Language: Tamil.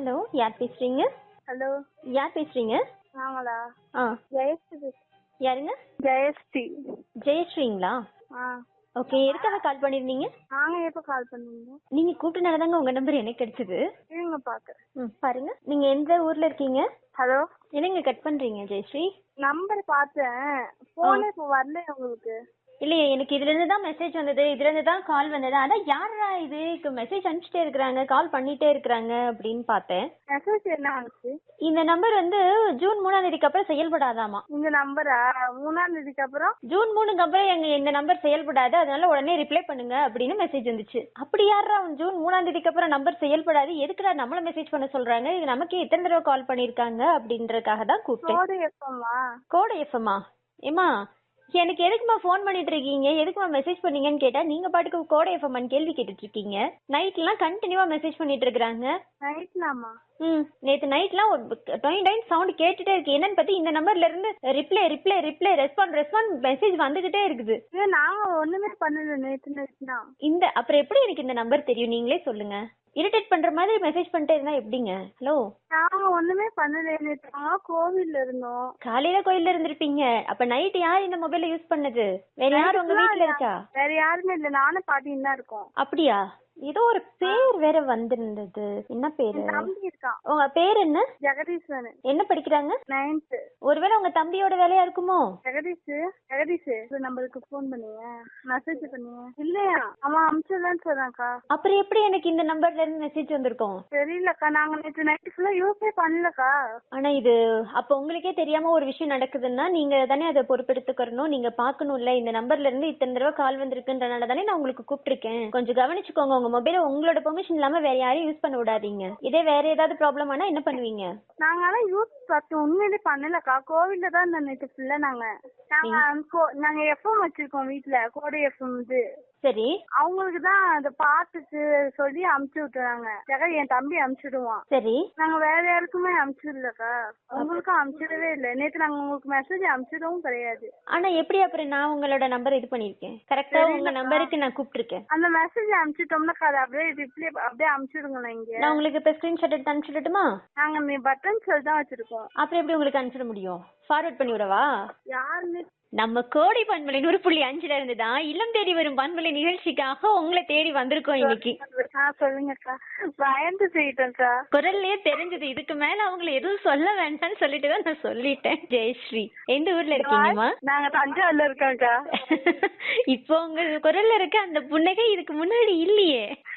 ஹலோ யார் பேசுறீங்க ஹலோ யார் பேசுறீங்க நாங்களா ஆ ஜெயஸ்ரீ பேசு- யாருங்க ஜெயஸ்ரீ ஜெயஸ்ரீங்களா ஆ ஓகே எதுக்காக கால் பண்ணிருந்தீங்க நாங்க எப்போ கால் பண்ணீங்க நீங்க கூப்பிட்டனால தாங்க உங்க நம்பர் எனக்கு கிடைச்சது இருங்க பாக்குறேன் ம் பாருங்க நீங்க எந்த ஊர்ல இருக்கீங்க ஹலோ என்னங்க கட் பண்றீங்க ஜெயஸ்ரீ நம்பர் பார்த்தேன் போனே இப்போ வரல உங்களுக்கு இல்லையே எனக்கு இதுல இருந்து தான் மெசேஜ் வந்தது இதுல இருந்து தான் கால் வந்தது அதான் யாரா இது மெசேஜ் அனுப்பிச்சிட்டே இருக்கிறாங்க கால் பண்ணிட்டே இருக்கிறாங்க அப்படின்னு பார்த்தேன் மெசேஜ் என்ன வந்துச்சு இந்த நம்பர் வந்து ஜூன் மூணாம் தேதிக்கு அப்புறம் செயல்படாதாமா இந்த நம்பரா மூணாம் தேதிக்கு அப்புறம் ஜூன் மூணுக்கு அப்புறம் எங்க இந்த நம்பர் செயல்படாது அதனால உடனே ரிப்ளை பண்ணுங்க அப்படின்னு மெசேஜ் வந்துச்சு அப்படி யாரா அவன் ஜூன் மூணாம் தேதிக்கு அப்புறம் நம்பர் செயல்படாது எதுக்குடா நம்மள மெசேஜ் பண்ண சொல்றாங்க இது நமக்கே எத்தனை தடவை கால் பண்ணிருக்காங்க அப்படின்றதுக்காக தான் கூப்பிட்டேன் கோடு எப்பமா கோடை எஃப்எம்மா ஏமா எனக்கு எதுக்குமா ஃபோன் பண்ணிட்டு இருக்கீங்க எதுக்குமா மெசேஜ் பண்ணீங்கன்னு கேட்டா நீங்க பாட்டுக்கு கோடை எஃப்எம்மான்னு கேள்வி கேட்டுட்டு இருக்கீங்க நைட்லாம் கண்டினியூவா மெசேஜ் பண்ணிட்டு இருக்காங்க நைட்லாமா ம் நேத்து நைட்லாம் ஒரு டொயின் டைம் சவுண்ட் கேட்டுட்டே இருக்கு என்னன்னு பார்த்து இந்த நம்பர்ல இருந்து reply reply reply respond respond message வந்துகிட்டே இருக்குது இது நாங்க ஒண்ணுமே பண்ணல நேத்து நேத்து தான் இந்த அப்புறம் எப்படி எனக்கு இந்த நம்பர் தெரியும் நீங்களே சொல்லுங்க இரிட்டேட் பண்ற மாதிரி மெசேஜ் பண்ணிட்டே இருந்தா எப்படிங்க ஹலோ நாங்க ஒண்ணுமே பண்ணல நேத்து நாங்க கோவில்ல இருந்தோம் காலையில கோயில்ல இருந்திருப்பீங்க அப்ப நைட் யார் இந்த மொபைல யூஸ் பண்ணது வேற யார் உங்க வீட்ல இருக்கா வேற யாருமே இல்ல நானும் பாட்டியும் தான் இருக்கோம் அப்படியா ஏதோ ஒரு பேர் வேற வந்திருந்தது என்ன பேரு என் தம்பி இருக்கான் உங்க பேர் என்ன ஜெகதீஸ்வரன் என்ன படிக்கிறாங்க நைன்த்து ஒருவேளை உங்க தம்பியோட வேலையா இருக்குமோ ஜெகதீஷ் ஜெகதீஷ் இந்த நம்பருக்கு ஃபோன் பண்ணுங்க மெசேஜ் பண்ணுங்க இல்லையா அவன் அமிச்சதான்னு சொல்றான்க்கா அப்புறம் எப்படி எனக்கு இந்த நம்பர்ல இருந்து மெசேஜ் வந்திருக்கும் தெரியலக்கா நாங்க நேற்று நைட்டு ஃபுல்லா யூஸே பண்ணலக்கா ஆனா இது அப்ப உங்களுக்கே தெரியாம ஒரு விஷயம் நடக்குதுன்னா நீங்க தானே அதை பொறுப்பெடுத்துக்கறணும் நீங்க பாக்கணும்ல இந்த நம்பர்ல இருந்து இத்தனை தடவை கால் வந்திருக்குன்றனால தானே நான் உங்களுக்கு கூப்பிட்டிருக்கேன் கொஞ்சம் கவனிச்சுக்கோங்க உங்க மொபைல உங்களோட பெர்மிஷன் இல்லாம வேற யாரையும் யூஸ் பண்ண விடாதீங்க இதே வேற ஏதாவது ப்ராப்ளம் ஆனா என்ன பண்ணுவீங்க நாங்க ஆனா யூஸ் பார்த்து உண்மையிலே பண்ணலக்கா கோவில்ல தான் இந்த நேற்று ஃபுல்லா நாங்க நாங்க கோ- நாங்க எஃப்எம் வச்சிருக்கோம் வீட்ல கோடை எஃப்எம் இது சரி அவங்களுக்கு தான் அதை பார்த்துட்டு சொல்லி அமுச்சு விட்டுறாங்க ஜெக என் தம்பி அமுச்சுடுவான் சரி நாங்க வேற யாருக்குமே அமுச்சிடலக்கா உங்களுக்கும் அமுச்சிடவே இல்லை நேத்து நாங்க உங்களுக்கு மெசேஜ் அமுச்சிடவும் கிடையாது ஆனா எப்படி அப்புறம் நான் உங்களோட நம்பர் இது பண்ணிருக்கேன் கரெக்டா உங்க நம்பருக்கு நான் கூப்பிட்டிருக்கேன் அந்த மெசேஜ் அமுச்சிட்டோம்னா அதை அப்படியே ரிப்ளை அப்படியே அமுச்சிடுங்களேன் இங்க நான் உங்களுக்கு இப்ப ஸ்கிரீன்ஷாட் எடுத்து அனுப்பிச்சுடட்டுமா நாங்க நீ பட்டன் செல் தான் வச்சிருக்கோம் அப்புறம் எப்படி உங்களுக்கு அனுப்பிச்சிட முடியும் ஃபார்வர்ட் பண்ணி விடவா யாருமே நம்ம கோடி பண்பலை நூறு புள்ளி அஞ்சுல இருந்து தான் இல்லம் தேடி வரும் பண்பலை நிகழ்ச்சிக்காக உங்களை தேடி வந்திருக்கோம் இன்னைக்கு ஆ சொல்லுங்கக்கா பயந்து செய்யிட்டேன்க்கா குரல்லே தெரிஞ்சது இதுக்கு மேல அவங்கள எதுவும் சொல்ல வேண்டாம்னு சொல்லிட்டு தான் நான் சொல்லிட்டேன் ஜெயஸ்ரீ எந்த ஊர்ல இருக்கீங்கம்மா நாங்க தஞ்சாவூர்ல இருக்கோம்க்கா இப்போ உங்க குரல்ல இருக்க அந்த புன்னகை இதுக்கு முன்னாடி இல்லையே